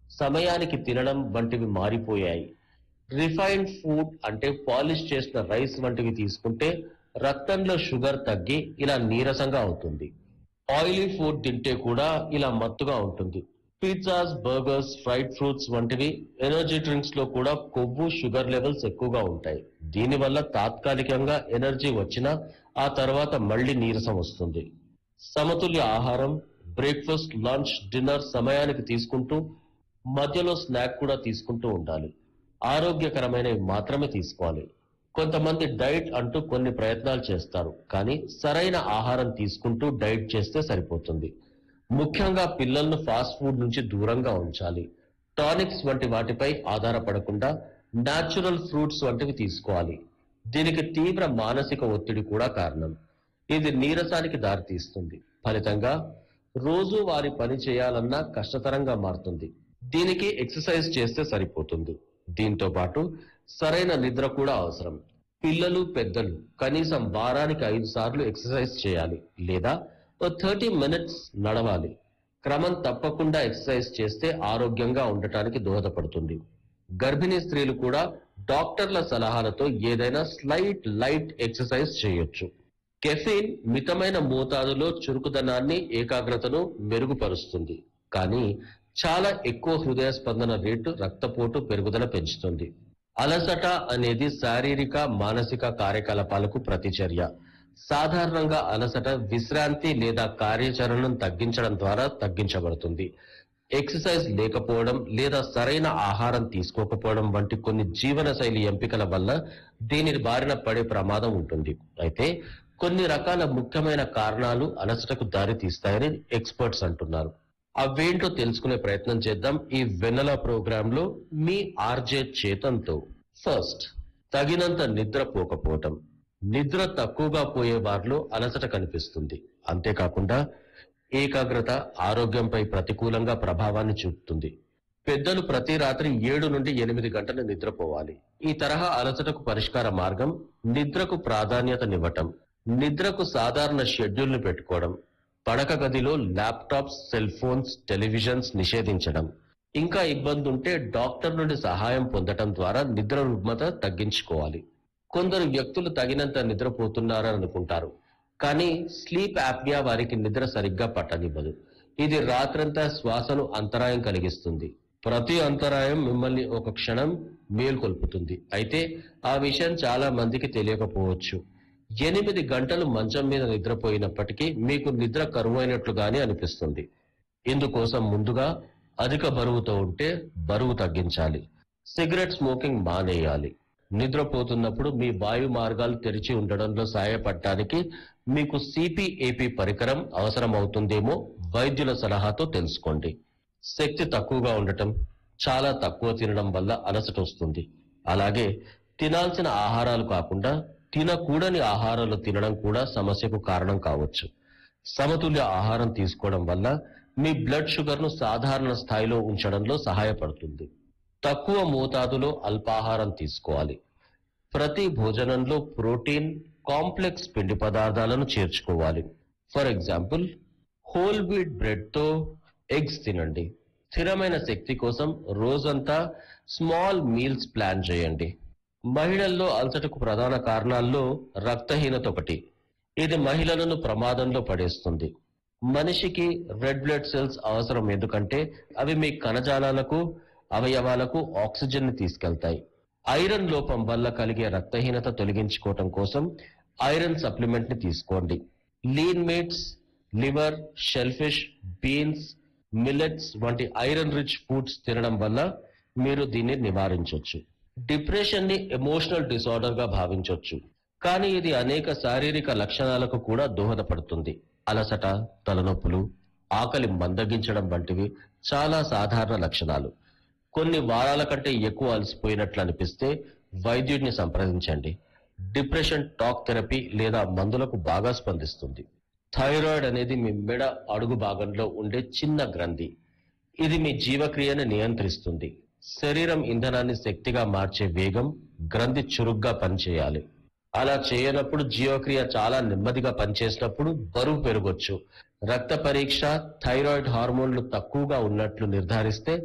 సమయానికి తినడం వంటివి మారిపోయాయి రిఫైన్డ్ ఫుడ్ అంటే పాలిష్ చేసిన రైస్ వంటివి తీసుకుంటే రక్తంలో షుగర్ తగ్గి ఇలా నీరసంగా అవుతుంది ఆయిలీ ఫుడ్ తింటే కూడా ఇలా మత్తుగా ఉంటుంది పిజ్జాస్ బర్గర్స్ ఫ్రైడ్ ఫ్రూట్స్ వంటివి ఎనర్జీ డ్రింక్స్ లో కూడా కొవ్వు షుగర్ లెవెల్స్ ఎక్కువగా ఉంటాయి దీనివల్ల తాత్కాలికంగా ఎనర్జీ వచ్చినా ఆ తర్వాత మళ్ళీ నీరసం వస్తుంది సమతుల్య ఆహారం బ్రేక్ఫాస్ట్ లంచ్ డిన్నర్ సమయానికి తీసుకుంటూ మధ్యలో స్నాక్ కూడా తీసుకుంటూ ఉండాలి ఆరోగ్యకరమైనవి మాత్రమే తీసుకోవాలి కొంతమంది డైట్ అంటూ కొన్ని ప్రయత్నాలు చేస్తారు కానీ సరైన ఆహారం తీసుకుంటూ డైట్ చేస్తే సరిపోతుంది ముఖ్యంగా పిల్లలను ఫాస్ట్ ఫుడ్ నుంచి దూరంగా ఉంచాలి టానిక్స్ వంటి వాటిపై ఆధారపడకుండా న్యాచురల్ ఫ్రూట్స్ వంటివి తీసుకోవాలి దీనికి తీవ్ర మానసిక ఒత్తిడి కూడా కారణం ఇది నీరసానికి దారితీస్తుంది ఫలితంగా రోజు వారి పని చేయాలన్నా కష్టతరంగా మారుతుంది దీనికి ఎక్సర్సైజ్ చేస్తే సరిపోతుంది దీంతో పాటు సరైన నిద్ర కూడా అవసరం పిల్లలు పెద్దలు కనీసం వారానికి ఐదు సార్లు ఎక్సర్సైజ్ చేయాలి లేదా ఓ థర్టీ మినిట్స్ నడవాలి క్రమం తప్పకుండా ఎక్సర్సైజ్ చేస్తే ఆరోగ్యంగా ఉండటానికి దోహదపడుతుంది గర్భిణీ స్త్రీలు కూడా డాక్టర్ల సలహాలతో ఏదైనా స్లైట్ లైట్ ఎక్సర్సైజ్ చేయొచ్చు కెఫీన్ మితమైన మోతాదులో చురుకుదనాన్ని ఏకాగ్రతను మెరుగుపరుస్తుంది కానీ చాలా ఎక్కువ హృదయ స్పందన రేటు రక్తపోటు పెరుగుదల పెంచుతుంది అలసట అనేది శారీరక మానసిక కార్యకలాపాలకు ప్రతిచర్య సాధారణంగా అలసట విశ్రాంతి లేదా కార్యాచరణను తగ్గించడం ద్వారా తగ్గించబడుతుంది ఎక్సర్సైజ్ లేకపోవడం లేదా సరైన ఆహారం తీసుకోకపోవడం వంటి కొన్ని జీవనశైలి ఎంపికల వల్ల దీని బారిన పడే ప్రమాదం ఉంటుంది అయితే కొన్ని రకాల ముఖ్యమైన కారణాలు అలసటకు దారి తీస్తాయని ఎక్స్పర్ట్స్ అంటున్నారు అవేంటో తెలుసుకునే ప్రయత్నం చేద్దాం ఈ వెన్నెల ప్రోగ్రామ్ లో మీ ఆర్జే చేతంతో ఫస్ట్ తగినంత నిద్ర పోకపోవటం నిద్ర తక్కువగా పోయే వారిలో అలసట కనిపిస్తుంది అంతేకాకుండా ఏకాగ్రత ఆరోగ్యంపై ప్రతికూలంగా ప్రభావాన్ని చూపుతుంది పెద్దలు ప్రతి రాత్రి ఏడు నుండి ఎనిమిది గంటలు నిద్రపోవాలి ఈ తరహా అలసటకు పరిష్కార మార్గం నిద్రకు ప్రాధాన్యతనివ్వటం నిద్రకు సాధారణ షెడ్యూల్ను పెట్టుకోవడం పడక గదిలో ల్యాప్టాప్స్ సెల్ ఫోన్స్ టెలివిజన్స్ నిషేధించడం ఇంకా ఇబ్బంది ఉంటే డాక్టర్ నుండి సహాయం పొందటం ద్వారా నిద్ర రుగ్మత తగ్గించుకోవాలి కొందరు వ్యక్తులు తగినంత నిద్రపోతున్నారని అనుకుంటారు కానీ స్లీప్ యాప్నియా వారికి నిద్ర సరిగ్గా పట్టనివ్వదు ఇది రాత్రంతా శ్వాసను అంతరాయం కలిగిస్తుంది ప్రతి అంతరాయం మిమ్మల్ని ఒక క్షణం మేల్కొల్పుతుంది అయితే ఆ విషయం చాలా మందికి తెలియకపోవచ్చు ఎనిమిది గంటలు మంచం మీద నిద్రపోయినప్పటికీ మీకు నిద్ర కరువైనట్లుగానే అనిపిస్తుంది ఇందుకోసం ముందుగా అధిక బరువుతో ఉంటే బరువు తగ్గించాలి సిగరెట్ స్మోకింగ్ మానేయాలి నిద్రపోతున్నప్పుడు మీ వాయు మార్గాలు తెరిచి ఉండడంలో సహాయపడటానికి మీకు సిపిఏపి పరికరం అవసరం అవుతుందేమో వైద్యుల సలహాతో తెలుసుకోండి శక్తి తక్కువగా ఉండటం చాలా తక్కువ తినడం వల్ల అలసట వస్తుంది అలాగే తినాల్సిన ఆహారాలు కాకుండా తినకూడని ఆహారాలు తినడం కూడా సమస్యకు కారణం కావచ్చు సమతుల్య ఆహారం తీసుకోవడం వల్ల మీ బ్లడ్ షుగర్ ను సాధారణ స్థాయిలో ఉంచడంలో సహాయపడుతుంది తక్కువ మోతాదులో అల్పాహారం తీసుకోవాలి ప్రతి భోజనంలో ప్రోటీన్ కాంప్లెక్స్ పిండి పదార్థాలను చేర్చుకోవాలి for example whole wheat bread తో ఎగ్స్ తినండి స్థిరమైన శక్తి కోసం రోజంతా స్మాల్ మీల్స్ ప్లాన్ చేయండి మహిళల్లో అలసటకు ప్రధాన కారణాల్లో రక్తహీనత ఒకటి ఇది మహిళలను ప్రమాదంలో పడేస్తుంది మనిషికి రెడ్ బ్లడ్ సెల్స్ అవసరం ఎందుకంటే అవి మీ కణజాలాలకు అవయవాలకు ఆక్సిజన్ ని తీసుకెళ్తాయి ఐరన్ లోపం వల్ల కలిగే రక్తహీనత తొలగించుకోవటం కోసం ఐరన్ సప్లిమెంట్ ని తీసుకోండి lean meats liver shellfish beans millets వంటి ఐరన్ రిచ్ ఫుడ్స్ తినడం వల్ల మీరు దీన్ని నివారించవచ్చు డిప్రెషన్ ని ఎమోషనల్ డిసార్డర్ గా భావించవచ్చు కానీ ఇది అనేక శారీరక లక్షణాలకు కూడా దోహదపడుతుంది అలసట తలనొప్పులు ఆకలి మందగించడం వంటివి చాలా సాధారణ లక్షణాలు కొన్ని వారాల కంటే ఎక్కువ అలసిపోయినట్లు అనిపిస్తే వైద్యుడిని సంప్రదించండి డిప్రెషన్ టాక్ థెరపీ లేదా మందులకు బాగా స్పందిస్తుంది థైరాయిడ్ అనేది మీ మెడ అడుగు భాగంలో ఉండే చిన్న గ్రంథి ఇది మీ జీవక్రియను నియంత్రిస్తుంది శరీరం ఇంధనాన్ని శక్తిగా మార్చే వేగం గ్రంథి చురుగ్గా పనిచేయాలి అలా చేయనప్పుడు జీవక్రియ చాలా నెమ్మదిగా పనిచేసినప్పుడు బరువు పెరగొచ్చు రక్త పరీక్ష థైరాయిడ్ హార్మోన్లు తక్కువగా ఉన్నట్లు నిర్ధారిస్తే